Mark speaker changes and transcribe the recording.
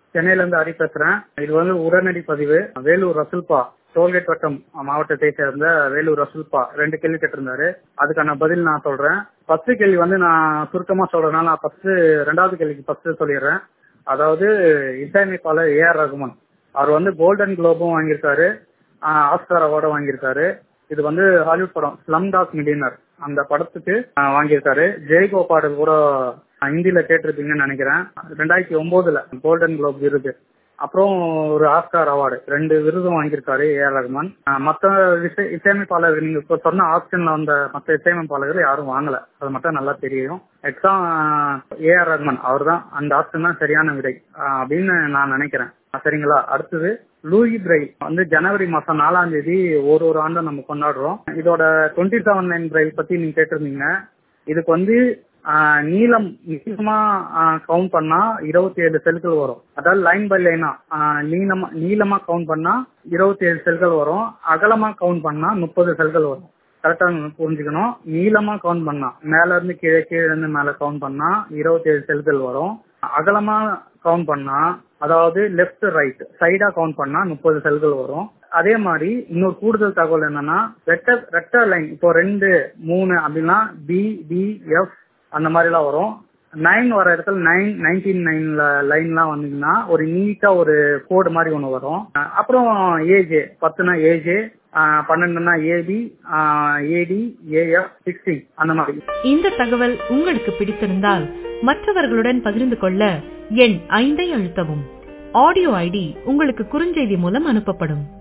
Speaker 1: சென்னையில இருந்து ஹரி பேசுறேன் இது வந்து உடனடி பதிவு வேலூர் ரசுல்பா டோல்கேட் வட்டம் மாவட்டத்தை சேர்ந்த வேலூர் ரசுல்பா ரெண்டு கேள்வி கேட்டிருந்தாரு அதுக்கான பதில் நான் சொல்றேன் ஃபர்ஸ்ட் கேள்வி வந்து நான் சுருக்கமா சொல்றதுனால நான் ஃபர்ஸ்ட் ரெண்டாவது கேள்விக்கு ஃபர்ஸ்ட் சொல்லிடுறேன் அதாவது இசையமைப்பாளர் ஏ ஆர் ரகுமான் அவர் வந்து கோல்டன் குளோபும் வாங்கியிருக்காரு ஆஹ் ஆஸ்கார் அவார்டும் வாங்கியிருக்காரு இது வந்து ஹாலிவுட் படம் ஸ்லம் டாக் மில்லியனர் அந்த படத்துக்கு ஆஹ் வாங்கியிருக்காரு ஜெய்கோ பாடல் கூட ஆஹ் ஹிந்தில கேட்டிருப்பீங்கன்னு நினைக்கிறேன் ரெண்டாயிரத்தி ஒன்பதுல கோல்டன் குளோப் விருது அப்புறம் ஒரு ஆஸ்கார் அவார்டு ரெண்டு விருதும் வாங்கியிருக்காரு ஏ ஆர் ரஹ்மான் ஆஹ் மத்த இசை இசையமைப்பாளர்கள் நீங்க இப்ப சொன்ன ஆப்ஷன்ல வந்த மத்த இசையமைப்பாளர்கள் யாரும் வாங்கல அது மட்டும் நல்லா தெரியும் எக்ஸாம் ஏ ஆர் ரஹ்மான் அவர் தான் அந்த ஆப்ஷன் தான் சரியான விடை ஆஹ் அப்படின்னு நான் நினைக்கிறேன் சரிங்களா அடுத்தது லூயி பிரை வந்து ஜனவரி மாசம் நாலாம் தேதி ஒரு ஒரு ஆண்டும் நம்ம கொண்டாடுறோம் இதோட டுவெண்ட்டி செவன் நைன் பிரை பத்தி நீங்க கேட்டிருந்தீங்க இதுக்கு வந்து ஆஹ் நீளம் நீளமா கவுண்ட் பண்ணா இருபத்தி ஏழு செல்கள் வரும் அதாவது லைன் பை லைனா நீளமா நீளமா கவுண்ட் பண்ணா இருபத்தி ஏழு செல்கள் வரும் அகலமா கவுண்ட் பண்ணா முப்பது செல்கள் வரும் கரெக்டா புரிஞ்சுக்கணும் நீளமா கவுண்ட் பண்ணா மேல இருந்து கீழே கீழே இருந்து மேல கவுண்ட் பண்ணா இருபத்தி ஏழு செல்கள் வரும் அகலமா கவுண்ட் பண்ணா அதாவது லெஃப்ட் ரைட் சைடா கவுண்ட் பண்ணா முப்பது செல்கள் வரும் அதே மாதிரி இன்னொரு கூடுதல் தகவல் என்னன்னா ரெக்டர் ரெக்டர் லைன் இப்போ ரெண்டு மூணு அப்படின்னா பி டி எஃப் அந்த மாதிரி எல்லாம் வரும் நைன் வர இடத்துல நைன் நைன்டீன் நைன்ல லைன்லாம் வந்தீங்கன்னா ஒரு நீட்டா ஒரு கோடு மாதிரி ஒன்று வரும் அப்புறம் ஏஜே பத்துனா ஏஜே பன்னெண்டுனா ஏபி ஏடி ஏஎஃப் சிக்ஸ்டீன் அந்த மாதிரி
Speaker 2: இந்த தகவல் உங்களுக்கு பிடித்திருந்தால் மற்றவர்களுடன் பகிர்ந்து கொள்ள எண் ஐந்தை அழுத்தவும் ஆடியோ ஐடி உங்களுக்கு குறுஞ்செய்தி மூலம் அனுப்பப்படும்